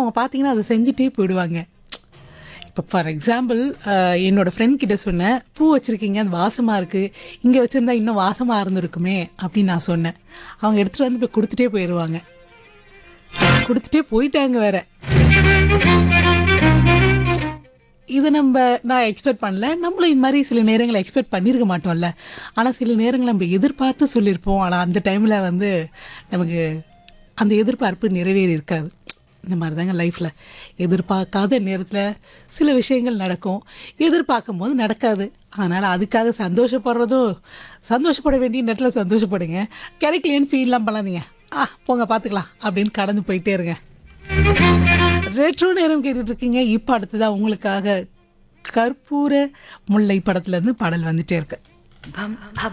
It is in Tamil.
அவங்க பார்த்தீங்கன்னா அதை செஞ்சுட்டே போயிடுவாங்க இப்போ ஃபார் எக்ஸாம்பிள் என்னோட ஃப்ரெண்ட் கிட்ட சொன்னேன் பூ வச்சுருக்கீங்க அது வாசமாக இருக்குது இங்கே வச்சுருந்தா இன்னும் வாசமாக இருந்திருக்குமே அப்படின்னு நான் சொன்னேன் அவங்க எடுத்துகிட்டு வந்து இப்போ கொடுத்துட்டே போயிடுவாங்க கொடுத்துட்டே போயிட்டாங்க வேற இதை நம்ம நான் எக்ஸ்பெக்ட் பண்ணல நம்மளும் இது மாதிரி சில நேரங்களை எக்ஸ்பெக்ட் பண்ணியிருக்க மாட்டோம்ல ஆனால் சில நேரங்கள் நம்ம எதிர்பார்த்து சொல்லியிருப்போம் ஆனால் அந்த டைமில் வந்து நமக்கு அந்த எதிர்பார்ப்பு நிறைவேறி இருக்காது இந்த மாதிரி தாங்க லைஃப்பில் எதிர்பார்க்காத நேரத்தில் சில விஷயங்கள் நடக்கும் எதிர்பார்க்கும் போது நடக்காது அதனால் அதுக்காக சந்தோஷப்படுறதோ சந்தோஷப்பட வேண்டிய நேரத்தில் சந்தோஷப்படுங்க கிடைக்கலன்னு ஃபீல்லாம் பண்ணாதீங்க ஆ போங்க பார்த்துக்கலாம் அப்படின்னு கடந்து போயிட்டே இருங்க ரெட்ரோ நேரம் கேட்டுட்டு இருக்கீங்க இப்போ அடுத்ததாக உங்களுக்காக கற்பூர முல்லை படத்துலேருந்து பாடல் வந்துட்டே இருக்கு பம் பம்